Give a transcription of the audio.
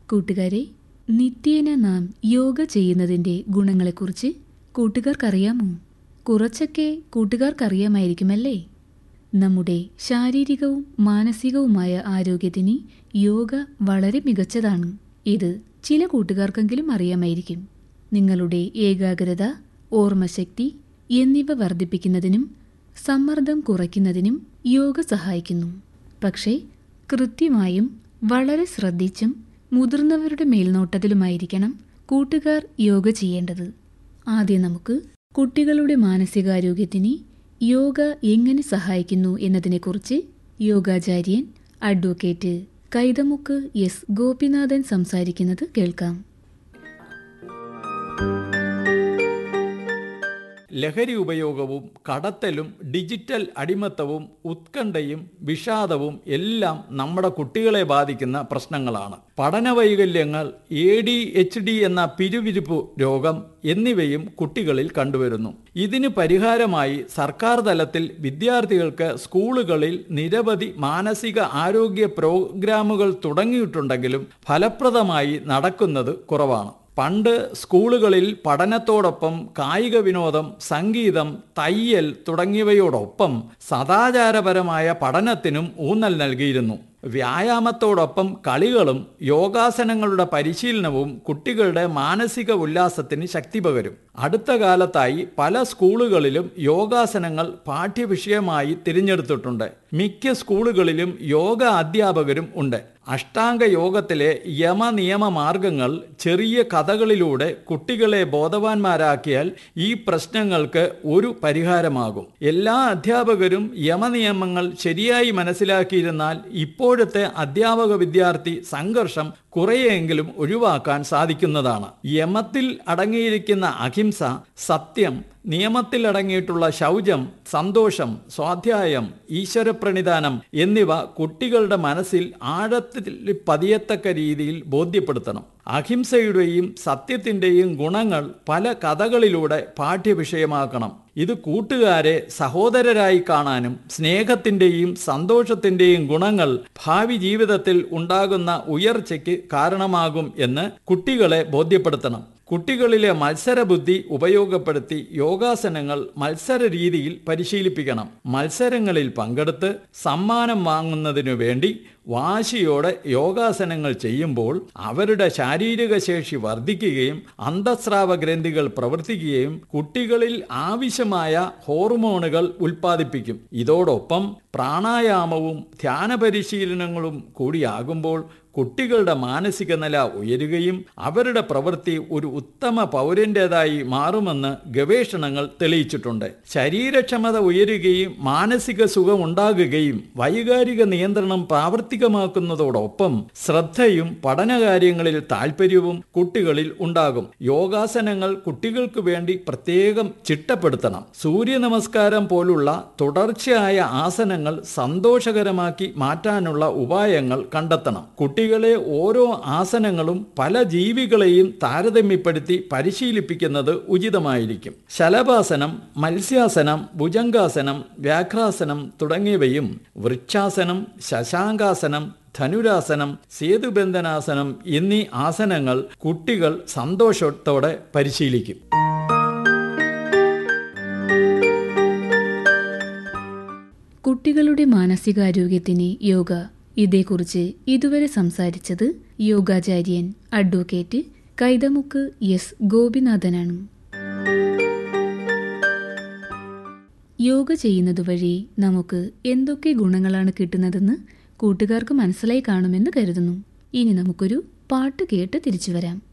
കൂട്ടുകാരെ നിത്യേന നാം യോഗ ചെയ്യുന്നതിന്റെ ഗുണങ്ങളെക്കുറിച്ച് കൂട്ടുകാർക്കറിയാമോ കുറച്ചൊക്കെ കൂട്ടുകാർക്കറിയാമായിരിക്കുമല്ലേ നമ്മുടെ ശാരീരികവും മാനസികവുമായ ആരോഗ്യത്തിന് യോഗ വളരെ മികച്ചതാണ് ഇത് ചില കൂട്ടുകാർക്കെങ്കിലും അറിയാമായിരിക്കും നിങ്ങളുടെ ഏകാഗ്രത ഓർമ്മശക്തി എന്നിവ വർദ്ധിപ്പിക്കുന്നതിനും സമ്മർദ്ദം കുറയ്ക്കുന്നതിനും യോഗ സഹായിക്കുന്നു പക്ഷേ കൃത്യമായും വളരെ ശ്രദ്ധിച്ചും മുതിർന്നവരുടെ മേൽനോട്ടത്തിലുമായിരിക്കണം കൂട്ടുകാർ യോഗ ചെയ്യേണ്ടത് ആദ്യം നമുക്ക് കുട്ടികളുടെ മാനസികാരോഗ്യത്തിന് യോഗ എങ്ങനെ സഹായിക്കുന്നു എന്നതിനെക്കുറിച്ച് യോഗാചാര്യൻ അഡ്വക്കേറ്റ് കൈതമുക്ക് എസ് ഗോപിനാഥൻ സംസാരിക്കുന്നത് കേൾക്കാം ലഹരി ഉപയോഗവും കടത്തലും ഡിജിറ്റൽ അടിമത്തവും ഉത്കണ്ഠയും വിഷാദവും എല്ലാം നമ്മുടെ കുട്ടികളെ ബാധിക്കുന്ന പ്രശ്നങ്ങളാണ് പഠനവൈകല്യങ്ങൾ എ ഡി എച്ച് ഡി എന്ന പിരുവിരുപ്പ് രോഗം എന്നിവയും കുട്ടികളിൽ കണ്ടുവരുന്നു ഇതിന് പരിഹാരമായി സർക്കാർ തലത്തിൽ വിദ്യാർത്ഥികൾക്ക് സ്കൂളുകളിൽ നിരവധി മാനസിക ആരോഗ്യ പ്രോഗ്രാമുകൾ തുടങ്ങിയിട്ടുണ്ടെങ്കിലും ഫലപ്രദമായി നടക്കുന്നത് കുറവാണ് പണ്ട് സ്കൂളുകളിൽ പഠനത്തോടൊപ്പം കായിക വിനോദം സംഗീതം തയ്യൽ തുടങ്ങിയവയോടൊപ്പം സദാചാരപരമായ പഠനത്തിനും ഊന്നൽ നൽകിയിരുന്നു വ്യായാമത്തോടൊപ്പം കളികളും യോഗാസനങ്ങളുടെ പരിശീലനവും കുട്ടികളുടെ മാനസിക ഉല്ലാസത്തിന് ശക്തി പകരും അടുത്ത കാലത്തായി പല സ്കൂളുകളിലും യോഗാസനങ്ങൾ പാഠ്യവിഷയമായി തിരഞ്ഞെടുത്തിട്ടുണ്ട് മിക്ക സ്കൂളുകളിലും യോഗ അധ്യാപകരും ഉണ്ട് അഷ്ടാംഗ യോഗത്തിലെ യമനിയമ മാർഗങ്ങൾ ചെറിയ കഥകളിലൂടെ കുട്ടികളെ ബോധവാന്മാരാക്കിയാൽ ഈ പ്രശ്നങ്ങൾക്ക് ഒരു പരിഹാരമാകും എല്ലാ അധ്യാപകരും യമനിയമങ്ങൾ ശരിയായി മനസ്സിലാക്കിയിരുന്നാൽ ഇപ്പോഴത്തെ അധ്യാപക വിദ്യാർത്ഥി സംഘർഷം കുറെയെങ്കിലും ഒഴിവാക്കാൻ സാധിക്കുന്നതാണ് യമത്തിൽ അടങ്ങിയിരിക്കുന്ന അഹിംസ സത്യം നിയമത്തിൽ അടങ്ങിയിട്ടുള്ള ശൗചം സന്തോഷം സ്വാധ്യായം ഈശ്വരപ്രണിധാനം എന്നിവ കുട്ടികളുടെ മനസ്സിൽ ആഴത്തിൽ പതിയത്തക്ക രീതിയിൽ ബോധ്യപ്പെടുത്തണം അഹിംസയുടെയും സത്യത്തിൻ്റെയും ഗുണങ്ങൾ പല കഥകളിലൂടെ പാഠ്യവിഷയമാക്കണം ഇത് കൂട്ടുകാരെ സഹോദരരായി കാണാനും സ്നേഹത്തിൻ്റെയും സന്തോഷത്തിൻ്റെയും ഗുണങ്ങൾ ഭാവി ജീവിതത്തിൽ ഉണ്ടാകുന്ന ഉയർച്ചയ്ക്ക് കാരണമാകും എന്ന് കുട്ടികളെ ബോധ്യപ്പെടുത്തണം കുട്ടികളിലെ മത്സരബുദ്ധി ഉപയോഗപ്പെടുത്തി യോഗാസനങ്ങൾ മത്സര രീതിയിൽ പരിശീലിപ്പിക്കണം മത്സരങ്ങളിൽ പങ്കെടുത്ത് സമ്മാനം വാങ്ങുന്നതിനു വേണ്ടി വാശിയോടെ യോഗാസനങ്ങൾ ചെയ്യുമ്പോൾ അവരുടെ ശാരീരിക ശേഷി വർദ്ധിക്കുകയും അന്തസ്രാവ ഗ്രന്ഥികൾ പ്രവർത്തിക്കുകയും കുട്ടികളിൽ ആവശ്യമായ ഹോർമോണുകൾ ഉൽപ്പാദിപ്പിക്കും ഇതോടൊപ്പം പ്രാണായാമവും ധ്യാന പരിശീലനങ്ങളും കൂടിയാകുമ്പോൾ കുട്ടികളുടെ മാനസിക നില ഉയരുകയും അവരുടെ പ്രവൃത്തി ഒരു ഉത്തമ പൗരൻ്റേതായി മാറുമെന്ന് ഗവേഷണങ്ങൾ തെളിയിച്ചിട്ടുണ്ട് ശരീരക്ഷമത ഉയരുകയും മാനസിക സുഖം ഉണ്ടാകുകയും വൈകാരിക നിയന്ത്രണം പ്രാവർത്തികമാക്കുന്നതോടൊപ്പം ശ്രദ്ധയും പഠനകാര്യങ്ങളിൽ താല്പര്യവും കുട്ടികളിൽ ഉണ്ടാകും യോഗാസനങ്ങൾ കുട്ടികൾക്ക് വേണ്ടി പ്രത്യേകം ചിട്ടപ്പെടുത്തണം സൂര്യ നമസ്കാരം പോലുള്ള തുടർച്ചയായ ആസനങ്ങൾ സന്തോഷകരമാക്കി മാറ്റാനുള്ള ഉപായങ്ങൾ കണ്ടെത്തണം കുട്ടികളെ ഓരോ ആസനങ്ങളും പല ജീവികളെയും താരതമ്യപ്പെടുത്തി പരിശീലിപ്പിക്കുന്നത് ഉചിതമായിരിക്കും ശലഭാസനം മത്സ്യാസനം ഭുജംഗാസനം വ്യാഘ്രാസനം തുടങ്ങിയവയും വൃക്ഷാസനം ശശാങ്കാസനം ധനുരാസനം സേതുബന്ധനാസനം എന്നീ ആസനങ്ങൾ കുട്ടികൾ സന്തോഷത്തോടെ പരിശീലിക്കും കുട്ടികളുടെ മാനസികാരോഗ്യത്തിന് യോഗ ഇതേക്കുറിച്ച് ഇതുവരെ സംസാരിച്ചത് യോഗാചാര്യൻ അഡ്വക്കേറ്റ് കൈതമുക്ക് എസ് ഗോപിനാഥനാണ് യോഗ ചെയ്യുന്നതുവഴി നമുക്ക് എന്തൊക്കെ ഗുണങ്ങളാണ് കിട്ടുന്നതെന്ന് കൂട്ടുകാർക്ക് മനസ്സിലായി കാണുമെന്ന് കരുതുന്നു ഇനി നമുക്കൊരു പാട്ട് കേട്ട് തിരിച്ചു വരാം